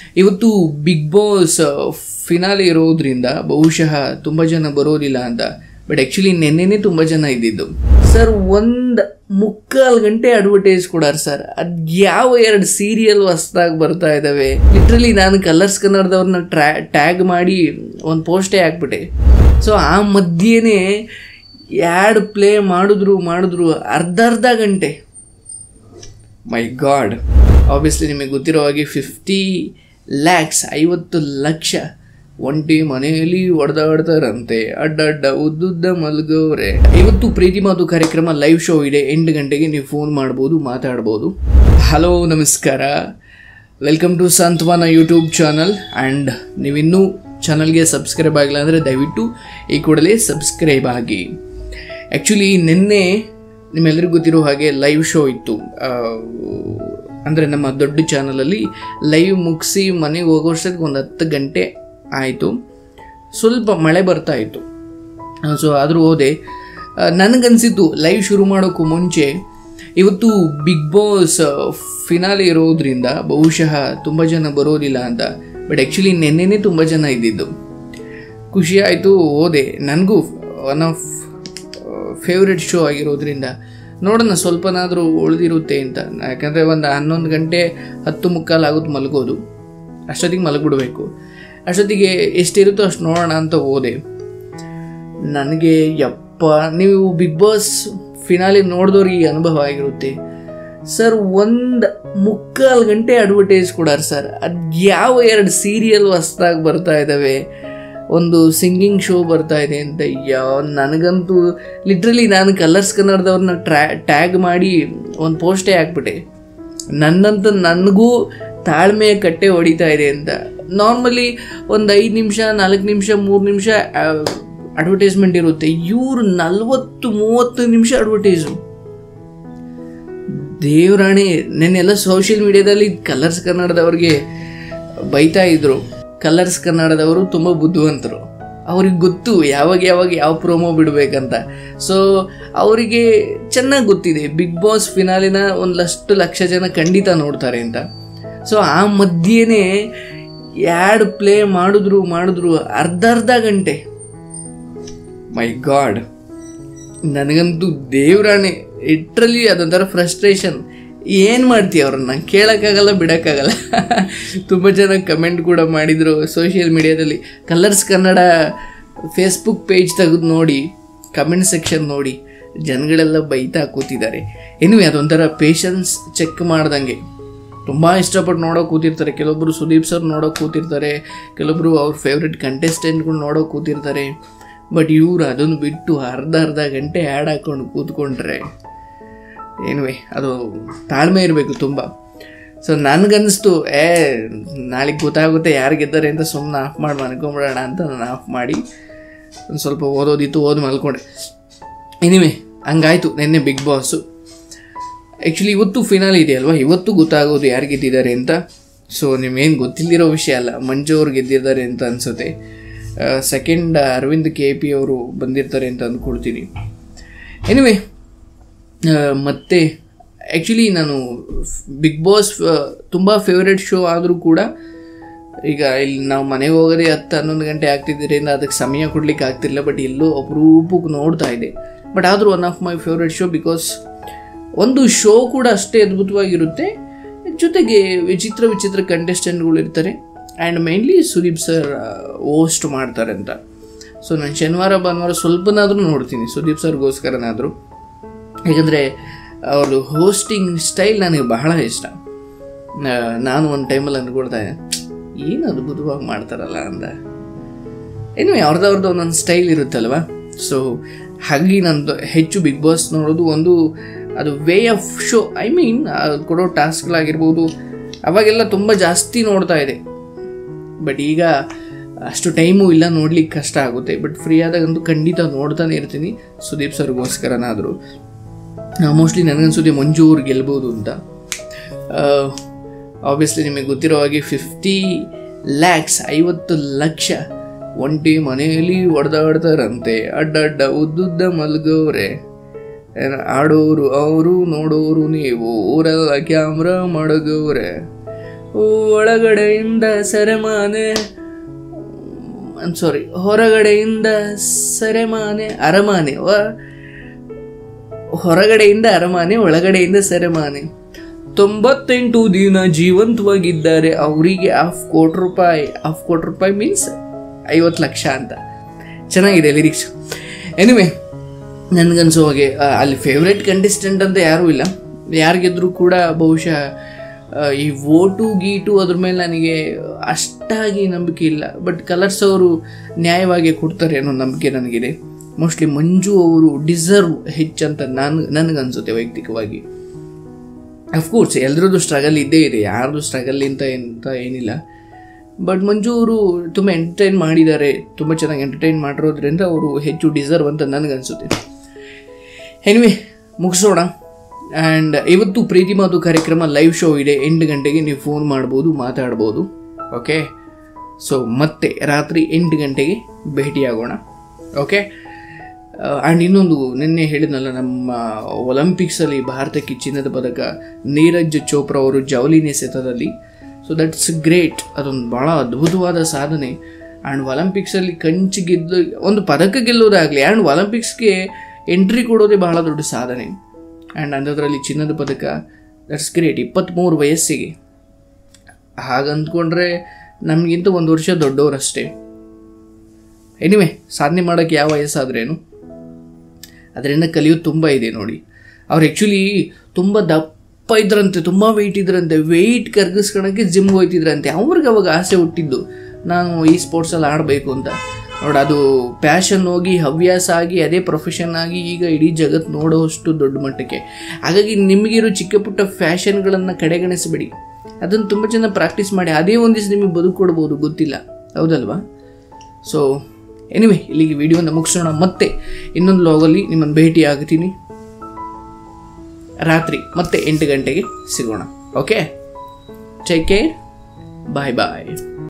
ಇವತ್ತು big boss finale ಇರೋದ್ರಿಂದ ಬಹುಶಃ ತುಂಬ ಜನ ಬರೋದಿಲ್ಲ ಅಂತ ಬಟ್ ಆ್ಯಕ್ಚುಲಿ ನೆನ್ನೆನೇ ತುಂಬ ಜನ ಇದ್ದಿದ್ದು ಸರ್ ಒಂದು ಮುಕ್ಕಾಲು ಗಂಟೆ ಅಡ್ವರ್ಟೈಸ್ ಕೊಡಾರ ಸರ್ ಅದು ಯಾವ ಎರಡು ಸೀರಿಯಲ್ ಹೊಸ್ದಾಗಿ ಬರ್ತಾ ಇದ್ದಾವೆ ಲಿಟ್ರಲಿ ನಾನು ಕಲರ್ಸ್ ಕನ್ನಡದವ್ರನ್ನ ಟ್ರ್ಯಾ ಟ್ಯಾಗ್ ಮಾಡಿ ಒಂದು ಪೋಸ್ಟೇ ಹಾಕ್ಬಿಟ್ಟೆ ಸೊ ಆ ಮಧ್ಯೆನೇ ಯಾಡ್ ಪ್ಲೇ ಮಾಡಿದ್ರು ಮಾಡಿದ್ರು ಅರ್ಧ ಅರ್ಧ ಗಂಟೆ ಮೈ ಗಾಡ್ ಆಬ್ವಿಯಸ್ಲಿ ನಿಮಗೆ ಗೊತ್ತಿರೋ ಹಾಗೆ ಫಿಫ್ಟಿ ಲ್ಯಾಕ್ಸ್ ಐವತ್ತು ಲಕ್ಷ ಒಂಟಿ ಮನೆಯಲ್ಲಿ ಹೊಡೆದಾಡ್ತಾರಂತೆ ಅಡ್ಡಡ್ಡ ಉದ್ದುದ್ದ ಮಲ್ಗವ್ರೆ ಇವತ್ತು ಪ್ರೀತಿ ಮಾತು ಕಾರ್ಯಕ್ರಮ ಲೈವ್ ಶೋ ಇದೆ ಎಂಟು ಗಂಟೆಗೆ ನೀವು ಫೋನ್ ಮಾಡ್ಬೋದು ಮಾತಾಡ್ಬೋದು ಹಲೋ ನಮಸ್ಕಾರ welcome to Santhwana YouTube channel and ನೀವಿನ್ನೂ ಚಾನಲ್ಗೆ ಸಬ್ಸ್ಕ್ರೈಬ್ ಆಗಿಲ್ಲ ಅಂದರೆ ದಯವಿಟ್ಟು ಈ ಕೂಡಲೇ ಸಬ್ಸ್ಕ್ರೈಬ್ ಆಗಿ ಆ್ಯಕ್ಚುಲಿ ನಿನ್ನೆ ನಿಮ್ಮೆಲ್ಲರಿಗೂ ಗೊತ್ತಿರೋ ಹಾಗೆ ಲೈವ್ ಶೋ ಇತ್ತು ಅಂದರೆ ನಮ್ಮ ದೊಡ್ಡ ಚಾನಲಲ್ಲಿ ಲೈವ್ ಮುಗಿಸಿ ಮನೆಗೆ ಹೋಗೋಷ್ಟಕ್ಕೆ ಒಂದು ಹತ್ತು ಗಂಟೆ ಆಯಿತು ಸ್ವಲ್ಪ ಮಳೆ ಬರ್ತಾ ಇತ್ತು ಸೊ ಆದರೂ ಹೋದೆ ಆ, ನನಗನ್ಸಿತ್ತು ಲೈವ್ ಶುರು ಮಾಡೋಕ್ಕೂ ಮುಂಚೆ ಇವತ್ತು ಬಿಗ್ ಬಾಸ್ ಫಿನಾಲೆ ಇರೋದ್ರಿಂದ ಬಹುಶಃ ತುಂಬ ಜನ ಬರೋದಿಲ್ಲ ಅಂತ ಬಟ್ ಆ್ಯಕ್ಚುಲಿ ನೆನ್ನೆನೇ ತುಂಬ ಜನ ಇದ್ದಿದ್ದು ಖುಷಿ ಆಯಿತು ಹೋದೆ ನನಗೂ ಒನ್ ಆಫ್ ಫೇವ್ರೆಟ್ ಶೋ ಆಗಿರೋದ್ರಿಂದ ನೋಡೋಣ ಸ್ವಲ್ಪನಾದರೂ ಉಳಿದಿರುತ್ತೆ ಅಂತ ಯಾಕಂದರೆ ಒಂದು ಹನ್ನೊಂದು ಗಂಟೆ ಹತ್ತು ಮುಕ್ಕಾಲು ಆಗುತ್ತೆ ಮಲಗೋದು ಅಷ್ಟೊತ್ತಿಗೆ ಮಲಗಿಬಿಡ್ಬೇಕು ಅಷ್ಟೊತ್ತಿಗೆ ಎಷ್ಟಿರುತ್ತೋ ಅಷ್ಟು ನೋಡೋಣ ಅಂತ ಹೋದೆ ನನಗೆ ಯಪ್ಪ ನೀವು ಬಿಗ್ ಬಾಸ್ ಫಿನಾಲಿ ನೋಡಿದವ್ರಿಗೆ ಈ ಅನುಭವ ಆಗಿರುತ್ತೆ ಸರ್ ಒಂದು ಮುಕ್ಕಾಲು ಗಂಟೆ ಅಡ್ವರ್ಟೈಸ್ ಕೊಡಾರ ಸರ್ ಅದು ಯಾವ ಎರಡು ಸೀರಿಯಲ್ ಹೊಸ್ದಾಗಿ ಬರ್ತಾ ಇದ್ದಾವೆ ಒಂದು ಸಿಂಗಿಂಗ್ ಶೋ ಬರ್ತಾ ಇದೆ ಅಂತ ಯಾವ ನನಗಂತೂ ಲಿಟ್ರಲಿ ನಾನು ಕಲರ್ಸ್ ಕನ್ನಡದವ್ರನ್ನ ಟ್ರ್ಯಾ ಟ್ಯಾಗ್ ಮಾಡಿ ಒಂದು ಪೋಸ್ಟೇ ಹಾಕ್ಬಿಟ್ಟೆ ನನ್ನಂತೂ ನನಗೂ ತಾಳ್ಮೆಯ ಕಟ್ಟೆ ಹೊಡಿತಾ ಇದೆ ಅಂತ ನಾರ್ಮಲಿ ಒಂದು ಐದು ನಿಮಿಷ ನಾಲ್ಕು ನಿಮಿಷ ಮೂರು ನಿಮಿಷ ಅಡ್ವರ್ಟೈಸ್ಮೆಂಟ್ ಇರುತ್ತೆ ಇವರು ನಲ್ವತ್ತು ಮೂವತ್ತು ನಿಮಿಷ ಅಡ್ವರ್ಟೈಸು ದೇವರಾಣಿ ನೆನ್ನೆಲ್ಲ ಸೋಷಿಯಲ್ ಮೀಡಿಯಾದಲ್ಲಿ ಕಲರ್ಸ್ ಕನ್ನಡದವ್ರಿಗೆ ಬೈತಾ ಇದ್ರು ಕಲರ್ಸ್ ಕನ್ನಡದವರು ತುಂಬ ಬುದ್ಧಿವಂತರು ಅವ್ರಿಗೆ ಗೊತ್ತು ಯಾವಾಗ ಯಾವಾಗ ಯಾವ ಪ್ರೋಮೋ ಬಿಡಬೇಕಂತ ಸೊ ಅವರಿಗೆ ಚೆನ್ನಾಗಿ ಗೊತ್ತಿದೆ ಬಿಗ್ ಬಾಸ್ ಫಿನಾಲಿನ ಒಂದಷ್ಟು ಲಕ್ಷ ಜನ ಖಂಡಿತ ನೋಡ್ತಾರೆ ಅಂತ ಸೊ ಆ ಮಧ್ಯೆನೇ ಯಾಡ್ ಪ್ಲೇ ಮಾಡಿದ್ರು ಮಾಡಿದ್ರು ಅರ್ಧ ಅರ್ಧ ಗಂಟೆ ಮೈ ಗಾಡ್ ನನಗಂತೂ ದೇವ್ರಾಣೆ ಇಟ್ರಲ್ಲಿ ಅದೊಂಥರ ಫ್ರಸ್ಟ್ರೇಷನ್ ಏನು ಮಾಡ್ತೀಯ ಅವ್ರನ್ನ ಕೇಳೋಕ್ಕಾಗಲ್ಲ ಬಿಡೋಕ್ಕಾಗಲ್ಲ ತುಂಬ ಜನ ಕಮೆಂಟ್ ಕೂಡ ಮಾಡಿದರು ಸೋಷಿಯಲ್ ಮೀಡಿಯಾದಲ್ಲಿ ಕಲರ್ಸ್ ಕನ್ನಡ ಫೇಸ್ಬುಕ್ ಪೇಜ್ ತೆಗೆದು ನೋಡಿ ಕಮೆಂಟ್ ಸೆಕ್ಷನ್ ನೋಡಿ ಜನಗಳೆಲ್ಲ ಬೈತಾ ಕೂತಿದ್ದಾರೆ ಎನಿವೆ ಅದೊಂಥರ ಪೇಷನ್ಸ್ ಚೆಕ್ ಮಾಡ್ದಂಗೆ ತುಂಬ ಇಷ್ಟಪಟ್ಟು ನೋಡೋಕೆ ಕೂತಿರ್ತಾರೆ ಕೆಲವೊಬ್ಬರು ಸುದೀಪ್ ಸರ್ ನೋಡೋಕೆ ಕೂತಿರ್ತಾರೆ ಕೆಲವೊಬ್ಬರು ಅವ್ರ ಫೇವ್ರೆಟ್ ಕಂಟೆಸ್ಟೆಂಟ್ಗಳು ನೋಡೋಕೆ ಕೂತಿರ್ತಾರೆ ಬಟ್ ಇವ್ರು ಅದನ್ನು ಬಿಟ್ಟು ಅರ್ಧ ಅರ್ಧ ಗಂಟೆ ಆ್ಯಡ್ ಹಾಕೊಂಡು ಕೂತ್ಕೊಂಡ್ರೆ ಏನುವೆ ಅದು ತಾಳ್ಮೆ ಇರಬೇಕು ತುಂಬ ಸೊ ನನಗನ್ನಿಸ್ತು ಏ ನಾಳೆಗೆ ಗೊತ್ತಾಗುತ್ತೆ ಯಾರು ಗೆದ್ದಾರೆ ಅಂತ ಸುಮ್ಮನೆ ಆಫ್ ಮಾಡಿ ಮನ್ಕೊಂಬಿಡೋಣ ಅಂತ ನಾನು ಆಫ್ ಮಾಡಿ ಒಂದು ಸ್ವಲ್ಪ ಓದೋದಿತ್ತು ಓದಿ ಮಲ್ಕೊಂಡೆ ಎನಿವೆ ಹಂಗಾಯ್ತು ನಿನ್ನೆ ಬಿಗ್ ಬಾಸು ಆ್ಯಕ್ಚುಲಿ ಇವತ್ತು ಫಿನಾಲ್ ಇದೆಯಲ್ವಾ ಇವತ್ತು ಗೊತ್ತಾಗೋದು ಯಾರು ಗೆದ್ದಿದ್ದಾರೆ ಅಂತ ಸೊ ನಿಮ್ಗೇನು ಗೊತ್ತಿಲ್ಲದಿರೋ ವಿಷಯ ಅಲ್ಲ ಮಂಜು ಅವ್ರು ಗೆದ್ದಿದ್ದಾರೆ ಅಂತ ಅನಿಸುತ್ತೆ ಸೆಕೆಂಡ್ ಅರವಿಂದ್ ಕೆ ಪಿ ಅವರು ಬಂದಿರ್ತಾರೆ ಅಂತ ಅಂದ್ಕೊಳ್ತೀನಿ ಎನಿವೆ ಮತ್ತು ಆ್ಯಕ್ಚುಲಿ ನಾನು ಬಿಗ್ ಬಾಸ್ ತುಂಬ ಫೇವ್ರೆಟ್ ಶೋ ಆದರೂ ಕೂಡ ಈಗ ಇಲ್ಲಿ ನಾವು ಮನೆಗೆ ಹೋಗೋದೇ ಹತ್ತು ಹನ್ನೊಂದು ಗಂಟೆ ಆಗ್ತಿದ್ದರಿಂದ ಅದಕ್ಕೆ ಸಮಯ ಕೊಡ್ಲಿಕ್ಕೆ ಆಗ್ತಿಲ್ಲ ಬಟ್ ಎಲ್ಲೋ ಅಪರೂಪಕ್ಕೆ ನೋಡ್ತಾ ಇದೆ ಬಟ್ ಆದರೂ one of my favourite show because ಒಂದು ಶೋ ಕೂಡ ಅಷ್ಟೇ ಅದ್ಭುತವಾಗಿರುತ್ತೆ ಜೊತೆಗೆ ವಿಚಿತ್ರ ವಿಚಿತ್ರ ಕಂಟೆಸ್ಟೆಂಟ್ಗಳು ಇರ್ತಾರೆ and mainly Sudeep sir host ಮಾಡ್ತಾರೆ ಅಂತ ಸೊ ನಾನು ಶನಿವಾರ ಭಾನುವಾರ ಸ್ವಲ್ಪನಾದರೂ ನೋಡ್ತೀನಿ ಸುದೀಪ್ ಸರ್ಗೋಸ್ಕರನಾದರೂ ಯಾಕಂದರೆ ಅವ್ರದ್ದು ಹೋಸ್ಟಿಂಗ್ ಸ್ಟೈಲ್ ನನಗೆ ಬಹಳ ಇಷ್ಟ ನಾ- ನಾನು ಒಂದು ಟೈಮಲ್ಲಿ ಅಂದ್ಕೊಳ್ತಾ ಇದ್ದೆ ಏನು ಅದ್ಭುತವಾಗಿ ಮಾಡ್ತಾರಲ್ಲ ಅಂತ ಇನ್ನು ಅವ್ರದ್ದು ಒಂದೊಂದು ಸ್ಟೈಲ್ ಇರುತ್ತಲ್ವ ಸೊ ಹಾಗಾಗಿ ನಂದು ಹೆಚ್ಚು ಬಿಗ್ ಬಾಸ್ ನೋಡೋದು ಒಂದು ಅದು way of show I mean ಕೊಡೋ ಟಾಸ್ಕ್ಗಳಾಗಿರ್ಬೋದು ಅವಾಗೆಲ್ಲ ತುಂಬ ಜಾಸ್ತಿ ನೋಡ್ತಾ ಇದೆ ಬಟ್ ಈಗ ಅಷ್ಟು ಟೈಮು ಇಲ್ಲ ನೋಡ್ಲಿಕ್ಕೆ ಕಷ್ಟ ಆಗುತ್ತೆ ಬಟ್ ಫ್ರೀ ಆದಾಗಂತೂ ಖಂಡಿತ ನೋಡ್ತಾನೆ ಇರ್ತೀನಿ ಸುದೀಪ್ ಸರ್ಗೋಸ್ಕರನಾದರೂ ಮೋಸ್ಟ್ಲಿ ನನಗನ್ಸುತ್ತೆ ಮಂಜು ಅವ್ರು ಗೆಲ್ಬೋದು ಅಂತ ಆಬ್ವಿಯಸ್ಲಿ ನಿಮಗೆ ಗೊತ್ತಿರೋ ಹಾಗೆ ಫಿಫ್ಟಿ ಲ್ಯಾಕ್ಸ್ ಐವತ್ತು ಲಕ್ಷ ಒಂಟಿ ಮನೆಯಲ್ಲಿ ಹೊಡೆದಾಡ್ತಾರಂತೆ ಅಡ್ಡಡ್ಡ ಉದ್ದುದ್ದ ಮಲ್ಗವ್ರೆ ಏನ್ ಆಡೋರು ಅವರು ನೋಡೋರು ನೀವು ಊರೆಲ್ಲ ಕ್ಯಾಮ್ರಾ ಮಡಗವ್ರೆ ಒಳಗಡೆಯಿಂದ ಸೆರೆಮಾನೆ ಸಾರಿ ಹೊರಗಡೆಯಿಂದ ಸೆರೆಮಾನೆ ಅರಮಾನೆ ವ- ಹೊರಗಡೆಯಿಂದ ಅರಮಾನೆ ಒಳಗಡೆಯಿಂದ ಸೆರೆಮಾನೆ ತೊಂಬತ್ತೆಂಟು ದಿನ ಜೀವಂತವಾಗಿದ್ದಾರೆ ಅವರಿಗೆ ಹಾಫ್ ಕೋಟಿ ರೂಪಾಯಿ ಹಾಫ್ ಕೋಟಿ ರೂಪಾಯಿ ಮೀನ್ಸ್ ಐವತ್ತು ಲಕ್ಷ ಅಂತ ಚೆನ್ನಾಗಿದೆ ಲಿರಿಕ್ಸ್ ಎನಿವೆ ನನಗನ್ಸೋ ಹಾಗೆ ಆ, ಅಲ್ಲಿ ಫೇವ್ರೆಟ್ ಕಂಟೆಸ್ಟೆಂಟ್ ಅಂತ ಯಾರೂ ಇಲ್ಲ ಯಾರಿಗೆದ್ರು ಕೂಡ ಬಹುಶಃ ಆ, ಈ ವೋಟು ಗೀಟು ಅದ್ರ ಮೇಲೆ ನನಗೆ ಅಷ್ಟಾಗಿ ನಂಬಿಕೆ ಇಲ್ಲ ಬಟ್ ಕಲರ್ಸ್ ಅವರು ನ್ಯಾಯವಾಗಿ ಕೊಡ್ತಾರೆ ಅನ್ನೋ ನಂಬಿಕೆ ನನಗಿದೆ ಮೋಸ್ಟ್ಲಿ ಮಂಜು ಅವರು ಡಿಸರ್ವ್ ಹೆಚ್ಚಂತ ನಾನು ನನಗನ್ಸುತ್ತೆ ವೈಯಕ್ತಿಕವಾಗಿ ಅಫ್ಕೋರ್ಸ್ ಎಲ್ಲರದ್ದು ಸ್ಟ್ರಗಲ್ ಇದ್ದೇ ಇದೆ ಯಾರ್ದು ಸ್ಟ್ರಗಲ್ ಅಂತ ಅಂತ ಏನಿಲ್ಲ ಬಟ್ ಮಂಜು ಅವರು ತುಂಬ ಎಂಟರ್ಟೈನ್ ಮಾಡಿದ್ದಾರೆ ತುಂಬ ಚೆನ್ನಾಗಿ ಎಂಟರ್ಟೈನ್ ಮಾಡಿರೋದ್ರಿಂದ ಅವರು ಹೆಚ್ಚು ಡಿಸರ್ವ್ ಅಂತ ನನಗನ್ಸುತ್ತೆ ಎನಿವೆ ಮುಗಿಸೋಣ ಆ್ಯಂಡ್ ಇವತ್ತು ಪ್ರೀತಿ ಮಾತು ಕಾರ್ಯಕ್ರಮ ಲೈವ್ ಶೋ ಇದೆ ಎಂಟು ಗಂಟೆಗೆ ನೀವು ಫೋನ್ ಮಾಡ್ಬೋದು ಮಾತಾಡ್ಬೋದು ಓಕೆ ಸೊ ಮತ್ತೆ ರಾತ್ರಿ ಎಂಟು ಗಂಟೆಗೆ ಭೇಟಿಯಾಗೋಣ ಓಕೆ ಆ್ಯಂಡ್ ಇನ್ನೊಂದು ನಿನ್ನೆ ಹೇಳಿದ್ನಲ್ಲ ನಮ್ಮ ಒಲಿಂಪಿಕ್ಸಲ್ಲಿ ಭಾರತಕ್ಕೆ ಚಿನ್ನದ ಪದಕ ನೀರಜ್ ಚೋಪ್ರಾ ಅವರು ಜವಲಿನ್ ಎಸೆತದಲ್ಲಿ ಸೊ ದಟ್ಸ್ ಗ್ರೇಟ್ ಅದೊಂದು ಭಾಳ ಅದ್ಭುತವಾದ ಸಾಧನೆ ಆ್ಯಂಡ್ ಒಲಿಂಪಿಕ್ಸಲ್ಲಿ ಕಂಚು ಗೆದ್ದು ಒಂದು ಪದಕ ಗೆಲ್ಲೋದಾಗಲಿ ಆ್ಯಂಡ್ ಒಲಿಂಪಿಕ್ಸ್ಗೆ ಎಂಟ್ರಿ ಕೊಡೋದೇ ಬಹಳ ದೊಡ್ಡ ಸಾಧನೆ ಆ್ಯಂಡ್ ಅಂಥದ್ರಲ್ಲಿ ಚಿನ್ನದ ಪದಕ ದಟ್ಸ್ ಗ್ರೇಟ್ ಇಪ್ಪತ್ತ್ಮೂರು ವಯಸ್ಸಿಗೆ ಹಾಗಂದ್ಕೊಂಡ್ರೆ ನಮಗಿಂತ ಒಂದು ವರ್ಷ ದೊಡ್ಡವರಷ್ಟೇ ಎನಿವೆ ಸಾಧನೆ ಮಾಡೋಕ್ಕೆ ಯಾವ ವಯಸ್ಸಾದ್ರೇನು ಅದರಿಂದ ಕಲಿಯೋದು ತುಂಬ ಇದೆ ನೋಡಿ ಅವ್ರು ಆ್ಯಕ್ಚುಲಿ ತುಂಬ ದಪ್ಪ ಇದ್ರಂತೆ ತುಂಬ ವೆಯ್ಟ್ ಇದ್ರಂತೆ ವೆಯ್ಟ್ ಕರ್ಗಿಸ್ಕೊಳಕ್ಕೆ ಜಿಮ್ಗೆ ಹೋಯ್ತಿದ್ರಂತೆ ಅವ್ರಿಗೆ ಅವಾಗ ಆಸೆ ಹುಟ್ಟಿದ್ದು ನಾನು ಈ ಸ್ಪೋರ್ಟ್ಸಲ್ಲಿ ಆಡಬೇಕು ಅಂತ ನೋಡಿ ಅದು ಪ್ಯಾಷನ್ ಹೋಗಿ ಹವ್ಯಾಸ ಆಗಿ ಅದೇ ಪ್ರೊಫೆಷನ್ ಆಗಿ ಈಗ ಇಡೀ ಜಗತ್ತು ನೋಡೋಷ್ಟು ದೊಡ್ಡ ಮಟ್ಟಕ್ಕೆ ಹಾಗಾಗಿ ನಿಮಗಿರೋ ಚಿಕ್ಕ ಪುಟ್ಟ ಫ್ಯಾಷನ್ಗಳನ್ನು ಕಡೆಗಣಿಸಬೇಡಿ ಅದನ್ನು ತುಂಬ ಚೆನ್ನಾಗಿ ಪ್ರಾಕ್ಟೀಸ್ ಮಾಡಿ ಅದೇ ಒಂದು ದಿವಸ ನಿಮಗೆ ಬದುಕು ಕೊಡ್ಬೋದು ಗೊತ್ತಿಲ್ಲ ಹೌದಲ್ವಾ ಸೊ ಎನಿವೆ ಇಲ್ಲಿಗೆ ವಿಡಿಯೋನ ಮುಗಿಸೋಣ ಮತ್ತೆ ಇನ್ನೊಂದು ಲಾಗಲ್ಲಿ ನಿಮ್ಮನ್ನು ಭೇಟಿ ಆಗ್ತೀನಿ ರಾತ್ರಿ ಮತ್ತೆ ಎಂಟು ಗಂಟೆಗೆ ಸಿಗೋಣ ಓಕೆ ಟೇಕ್ ಕೇರ್ ಬಾಯ್ ಬಾಯ್